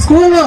school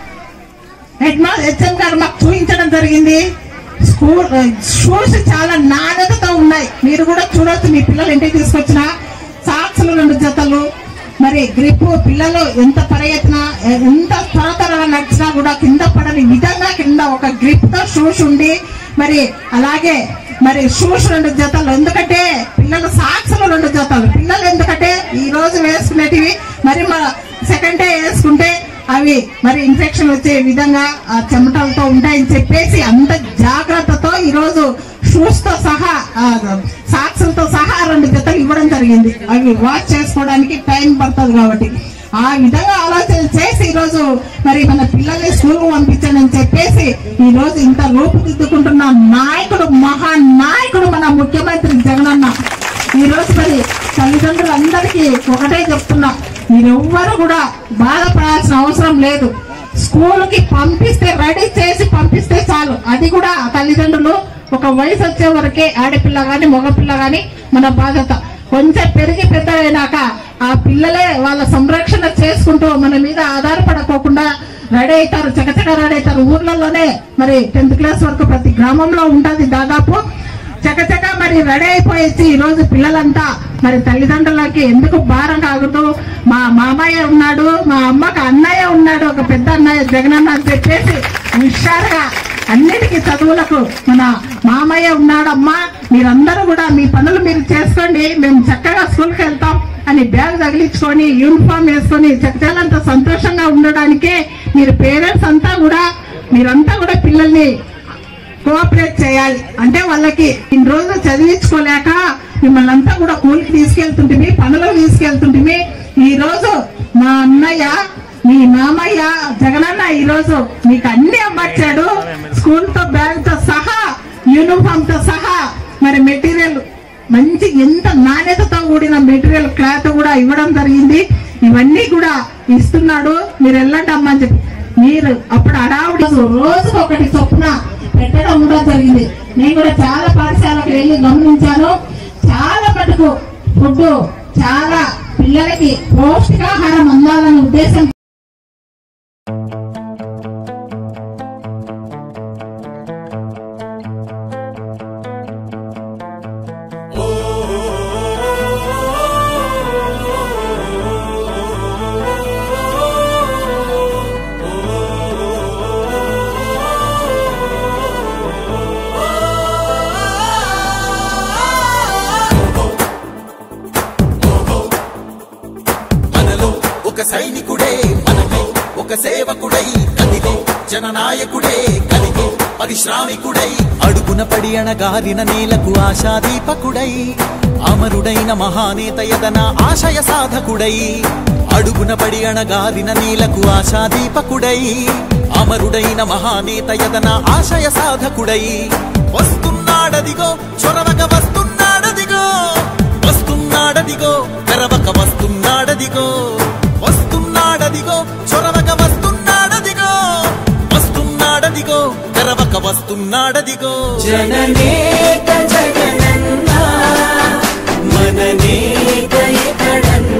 head మా HM గారు మాకు చూపించడం జరిగింది స్కూల్ షూస్ చాలా నాణ్యతతో ఉన్నాయి మీరు కూడా చూడొచ్చు మీ పిల్లలు ఇంటికి తీసుకొచ్చిన సాక్స్లు రెండు జతలు మరి గ్రిప్ పిల్లలు ఎంత ప్రయత్న ఎంత త్వర త్వరగా నడిచినా కూడా కింద పడని విధంగా కింద ఒక గ్రిప్ తో షూస్ ఉండి మరి అలాగే మరి షూస్ రెండు జతలు ఎందుకంటే పిల్లలు సాక్స్లు రెండు జతలు పిల్లలు ఎందుకంటే ఈ రోజు వేసుకునేటివి మరి మా సెకండ్ డే వేసుకుంటే అవి మరి ఇన్ఫెక్షన్ వచ్చే విధంగా ఆ చెమటలతో ఉంటాయని చెప్పేసి అంత జాగ్రత్తతో ఈ రోజు షూస్ తో సహా సాక్స్లతో సహా రెండు జతలు ఇవ్వడం జరిగింది అవి వాష్ చేసుకోవడానికి టైం పడుతుంది కాబట్టి ఆ విధంగా ఆలోచన చేసి ఈ రోజు మరి మన పిల్లల్ని స్కూల్ పంపించండి అని చెప్పేసి ఈ రోజు ఇంత రూపుదిద్దుకుంటున్న నాయకుడు మహా నాయకుడు మన ముఖ్యమంత్రి జగనన్న ఈ రోజు మరి తల్లిదండ్రులందరికీ ఒకటే చెప్తున్నా మీరెవ్వరు కూడా బాధపడాల్సిన అవసరం లేదు స్కూల్ కి పంపిస్తే రెడీ చేసి పంపిస్తే చాలు అది కూడా తల్లిదండ్రులు ఒక వయసు వచ్చే వరకే ఆడపిల్ల గాని మగపిల్ల గాని మన బాధ్యత కొంచెం పెరిగి పెద్ద అయినాక ఆ పిల్లలే వాళ్ళ సంరక్షణ చేసుకుంటూ మన మీద ఆధారపడకోకుండా రెడీ అవుతారు చకచక రెడీ అవుతారు ఊర్లలోనే మరి టెన్త్ క్లాస్ వరకు ప్రతి గ్రామంలో ఉంటది దాదాపు చకచక మరి రెడీ అయిపోయేసి ఈ రోజు పిల్లలంతా మరి తల్లిదండ్రులకి ఎందుకు భారం కాకూడదు మా మామయ్య ఉన్నాడు మా అమ్మకి అన్నయ్య ఉన్నాడు ఒక పెద్ద అన్నయ్య జగనన్న అని చెప్పేసి హుషారుగా అన్నిటికీ చదువులకు మన మామయ్య ఉన్నాడు అమ్మా మీరందరూ కూడా మీ పనులు మీరు చేసుకోండి మేము చక్కగా స్కూల్కి వెళ్తాం అని బ్యాగ్ తగిలించుకొని యూనిఫామ్ వేసుకొని చక్కచాలంత సంతోషంగా ఉండడానికే మీరు పేరెంట్స్ అంతా కూడా మీరంతా కూడా పిల్లల్ని కోఆపరేట్ చేయాలి అంటే వాళ్ళకి ఇన్ని రోజులు చదివించుకోలేక మిమ్మల్ని అంతా కూడా కూలికి తీసుకెళ్తుంటిమి పనులకు తీసుకెళ్తుంటిమి ఈ రోజు మా అన్నయ్య మీ మామయ్య జగనన్న ఈ రోజు మీకు అన్ని అమ్మచ్చాడు స్కూల్ తో బ్యాగ్ తో సహా యూనిఫామ్ తో సహా మరి మెటీరియల్ మంచి ఎంత నాణ్యతతో కూడిన మెటీరియల్ క్లాత్ కూడా ఇవ్వడం జరిగింది ఇవన్నీ కూడా ఇస్తున్నాడు మీరు వెళ్ళండి అమ్మా అని చెప్పి మీరు అప్పుడు అడావుడి రోజుకు ఒకటి చొప్పున పెట్టడం కూడా జరిగింది నేను కూడా చాలా పాఠశాలకు వెళ్ళి గమనించాను చాలా మటుకు ఫుడ్ చాలా పిల్లలకి పౌష్టికాహారం అందాలనే ఉద్దేశం మనలో ఒక సైనికుడే మనకై ఒక సేవకుడై కదిలే జననాయకుడే కలిగే పరిశ్రామికుడై అడుగున పడి అణగారిన నేలకు ఆశాదీపకుడై అమరుడైన మహానేత యదన ఆశయ సాధకుడై అడుగున పడి అణగారిన నేలకు ఆశాదీపకుడై అమరుడైన మహానేత యదన ఆశయ సాధకుడై వస్తున్నాడదిగో చొరవక వస్తున్నాడదిగో వస్తున్నాడదిగో తెరవక వస్తున్నాడదిగో వస్తున్నాడదిగో చొరవక వస్తున్నాడదిగో వస్తున్నాడదిగో తెరవక వస్తున్నాడదిగో జననేక జగనన్న మననేక ఎక్కడన్న